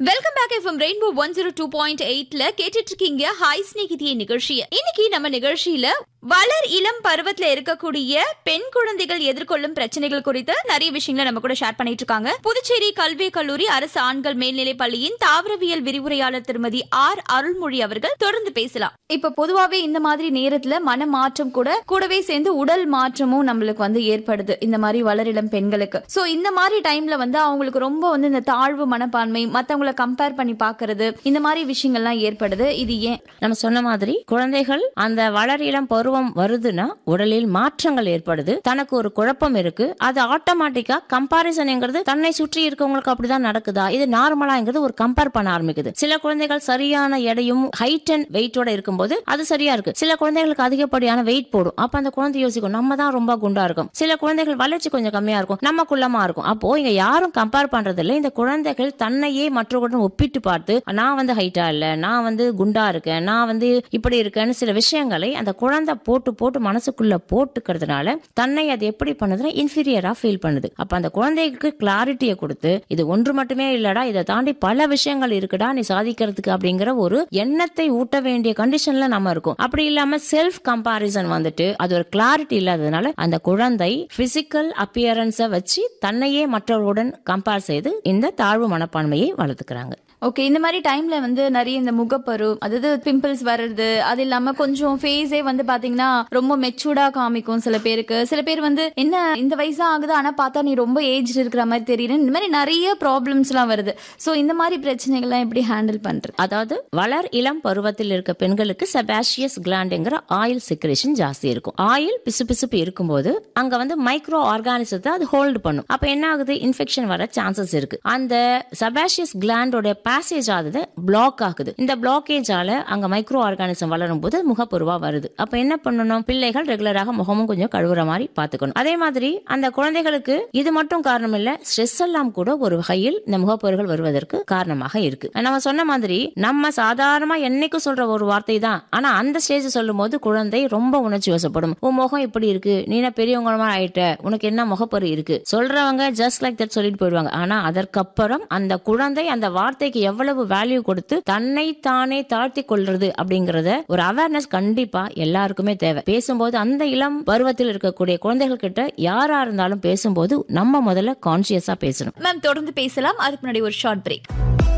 welcome back FM rainbow one zero two point எயிட்ல கேட்டுட்டு இருக்கீங்க ஹாய் ஸ்நேகிதிய நிகழ்ச்சியை இன்னைக்கு நம்ம நிகழ்ச்சியில வளர் இளம் பருவத்துல இருக்கக்கூடிய பெண் குழந்தைகள் எதிர்கொள்ளும் பிரச்சனைகள் குறித்து நிறைய விஷயங்களை நம்ம கூட ஷேர் பண்ணிட்டு இருக்காங்க புதுச்சேரி கல்வி கல்லூரி அரசு ஆண்கள் மேல்நிலைப் பள்ளியின் தாவரவியல் விரிவுரையாளர் திருமதி ஆர் அருள்மொழி அவர்கள் தொடர்ந்து பேசலாம் இப்ப பொதுவாவே இந்த மாதிரி நேரத்துல மன மாற்றம் கூட கூடவே சேர்ந்து உடல் மாற்றமும் நம்மளுக்கு வந்து ஏற்படுது இந்த மாதிரி வளரிளம் பெண்களுக்கு சோ இந்த மாதிரி டைம்ல வந்து அவங்களுக்கு ரொம்ப வந்து இந்த தாழ்வு மனப்பான்மை மத்தவங்கள கம்பேர் பண்ணி பாக்குறது இந்த மாதிரி விஷயங்கள்லாம் ஏற்படுது இது ஏன் நம்ம சொன்ன மாதிரி குழந்தைகள் அந்த வளர் இளம் பருவம் வருதுன்னா உடலில் மாற்றங்கள் ஏற்படுது தனக்கு ஒரு குழப்பம் இருக்கு அது ஆட்டோமேட்டிக்கா கம்பாரிசன்ங்கிறது தன்னை சுற்றி இருக்கவங்களுக்கு அப்படிதான் நடக்குதா இது நார்மலாங்கிறது ஒரு கம்பேர் பண்ண ஆரம்பிக்குது சில குழந்தைகள் சரியான எடையும் ஹைட் அண்ட் வெயிட்டோட இருக்கும்போது அது சரியா இருக்கு சில குழந்தைகளுக்கு அதிகப்படியான வெயிட் போடும் அப்ப அந்த குழந்தை யோசிக்கும் நம்ம தான் ரொம்ப குண்டா இருக்கும் சில குழந்தைகள் வளர்ச்சி கொஞ்சம் கம்மியா இருக்கும் நம்ம குள்ளமா இருக்கும் அப்போ இங்க யாரும் கம்பேர் பண்றது இல்ல இந்த குழந்தைகள் தன்னையே மற்றவர்களுடன் ஒப்பிட்டு பார்த்து நான் வந்து ஹைட்டா இல்ல நான் வந்து குண்டா இருக்கேன் நான் வந்து இப்படி இருக்கேன்னு சில விஷயங்களை அந்த குழந்தை போட்டு போட்டு மனசுக்குள்ள போட்டுக்கிறதுனால தன்னை அது எப்படி பண்ணுதுன்னா இன்ஃபீரியரா ஃபீல் பண்ணுது அப்ப அந்த குழந்தைக்கு கிளாரிட்டியை கொடுத்து இது ஒன்று மட்டுமே இல்லடா இதை தாண்டி பல விஷயங்கள் இருக்குடா நீ சாதிக்கிறதுக்கு அப்படிங்கிற ஒரு எண்ணத்தை ஊட்ட வேண்டிய கண்டிஷன்ல நம்ம இருக்கோம் அப்படி இல்லாம செல்ஃப் கம்பாரிசன் வந்துட்டு அது ஒரு கிளாரிட்டி இல்லாததுனால அந்த குழந்தை பிசிக்கல் அப்பியரன்ஸை வச்சு தன்னையே மற்றவர்களுடன் கம்பேர் செய்து இந்த தாழ்வு மனப்பான்மையை வளர்த்துக்கிறாங்க ஓகே இந்த மாதிரி டைம்ல வந்து நிறைய இந்த முகப்பரு அதாவது பிம்பிள்ஸ் வர்றது அது இல்லாம கொஞ்சம் ஃபேஸே வந்து பாத்தீங்கன்னா ரொம்ப மெச்சூர்டா காமிக்கும் சில பேருக்கு சில பேர் வந்து என்ன இந்த வயசா ஆகுது ஆனா பார்த்தா நீ ரொம்ப ஏஜ் இருக்கிற மாதிரி தெரியுது இந்த மாதிரி நிறைய ப்ராப்ளம்ஸ் எல்லாம் வருது சோ இந்த மாதிரி பிரச்சனைகள்லாம் எப்படி ஹேண்டில் பண்றது அதாவது வளர் இளம் பருவத்தில் இருக்க பெண்களுக்கு செபாஷியஸ் கிளாண்டுங்கிற ஆயில் செக்ரேஷன் ஜாஸ்தி இருக்கும் ஆயில் பிசுபிசுப்பு இருக்கும்போது அங்க வந்து மைக்ரோ ஆர்கானிசத்தை அது ஹோல்டு பண்ணும் அப்ப என்ன ஆகுது இன்ஃபெக்ஷன் வர சான்சஸ் இருக்கு அந்த செபாஷியஸ் கிளாண்டோட பேசேஜ் ஆகுது பிளாக் ஆகுது இந்த பிளாக்கேஜால அங்க மைக்ரோ ஆர்கானிசம் வளரும் போது முகப்பருவா வருது அப்ப என்ன பண்ணணும் பிள்ளைகள் ரெகுலராக முகமும் கொஞ்சம் கழுவுற மாதிரி பாத்துக்கணும் அதே மாதிரி அந்த குழந்தைகளுக்கு இது மட்டும் காரணம் இல்ல ஸ்ட்ரெஸ் எல்லாம் கூட ஒரு வகையில் இந்த முகப்பொருகள் வருவதற்கு காரணமாக இருக்கு நம்ம சொன்ன மாதிரி நம்ம சாதாரணமா என்னைக்கும் சொல்ற ஒரு வார்த்தை தான் ஆனா அந்த ஸ்டேஜ் சொல்லும் போது குழந்தை ரொம்ப உணர்ச்சி வசப்படும் உன் முகம் இப்படி இருக்கு நீ என்ன பெரியவங்களமா ஆயிட்ட உனக்கு என்ன முகப்பரு இருக்கு சொல்றவங்க ஜஸ்ட் லைக் தட் சொல்லிட்டு போயிடுவாங்க ஆனா அதற்கப்புறம் அந்த குழந்தை அந்த வார்த்தைக்கு எவ்வளவு வேல்யூ கொடுத்து தன்னை தானே தாழ்த்தி கொள்றது அப்படிங்கறத ஒரு அவேர்னஸ் கண்டிப்பா எல்லாருக்குமே தேவை பேசும்போது அந்த இளம் பருவத்தில் இருக்கக்கூடிய குழந்தைகள் கிட்ட யாரா இருந்தாலும் பேசும்போது நம்ம முதல்ல கான்சியஸா பேசணும் மேம் தொடர்ந்து பேசலாம் அதுக்கு முன்னாடி ஒரு ஷார்ட் பிரேக்